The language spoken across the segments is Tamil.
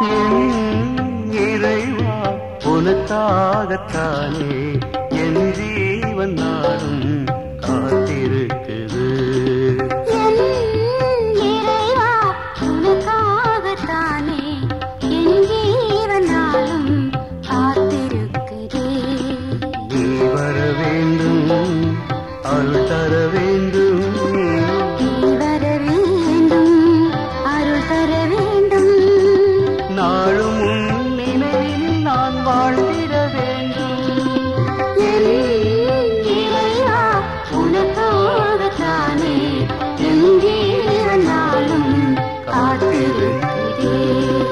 என் இறைவா உனக்காகத்தானே என் ஜீவன் நாடும் காத்திருக்குது என் இறைவா உனக்காகத்தானே என் ஜீவன் நாளும் காத்திருக்குதே நீ வர வேண்டும் அருள் தர வேண்டும் நீ வர வேண்டும் அருள் தர வேண்டும் நாளும் உன் நினைவில் நான் வாழ்ந்திட வேண்டும் என் இறைவா உனக்காகத்தானே என் ஜீவன் நாளும் காத்திருக்கிறேன்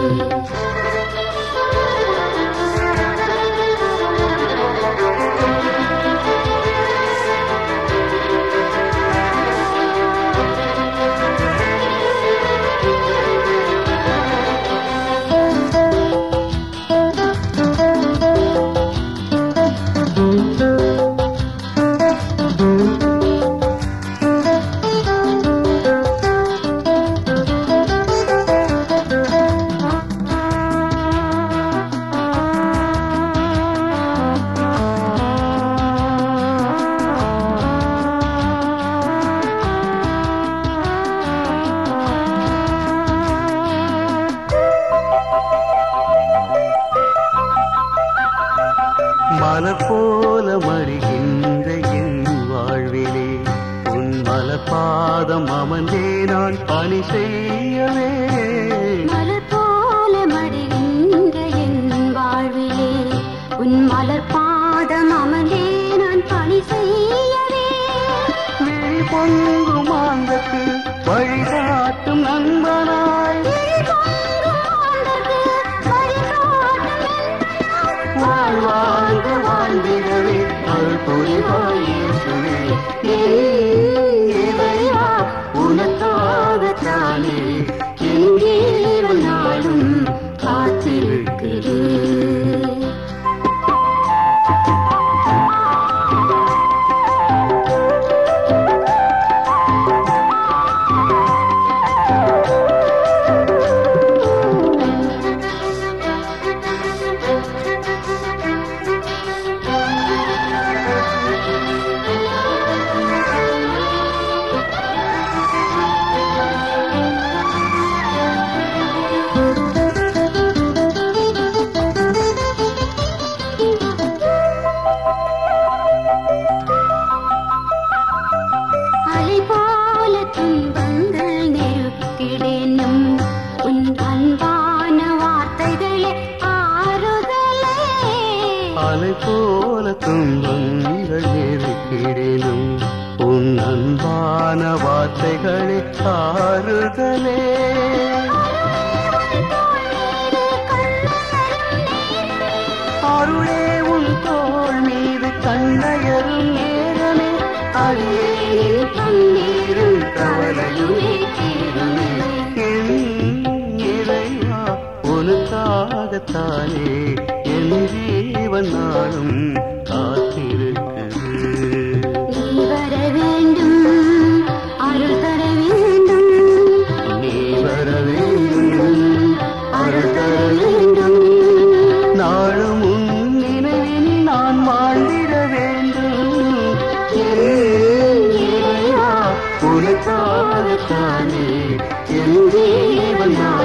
மலர் போல மறிகின்ற என் வாழ்விலே உன் மலர் பாதம் அமர்ந்தே நான் பணி செய்யவே மலர் போல மடிகின்ற என் வாழ்விலே உன் மலர் பாதம் அமர்ந்தே நான் பணி செய்யவே விழி பொங்கும் மாந்தக்கு வழிகாட்டும் நண்பனாய் வாழ்வாழ்ந்து வாழ்ந்திடவே அருள் புரிவாய் இயேசுவே. என் இறைவா, உனக்காகத்தானே என் ஜீவன் நாளும் காத்திருக்கிறேன் அலை போல துன்பங்கள் நெருக்கிடேனும் உன் அன்பான வார்த்தைகளே ஆறுதலே அலை போல துன்பங்கள் நெருக்கிடலும் உன் அன்பான வார்த்தைகளே ஆறுதலே அருளே உன் தோள் மீது கண்ணயரும் நேரமே அடியேன் கண்ணீரும் கவலையுமே தீருமே என் இறைவா உனக்காகத்தானே என் ஜீவன் நாளும் காத்திருக்குது நீ வர வேண்டும் அருள் தர வேண்டும் நீ வர வேண்டும் அருள் தர வேண்டும் நாளும் உன் நினைவில் நான் வாழ்ந்திட வேண்டும் என் இறைவா, உனக்காகத்தானே என் ஜீவன் நான்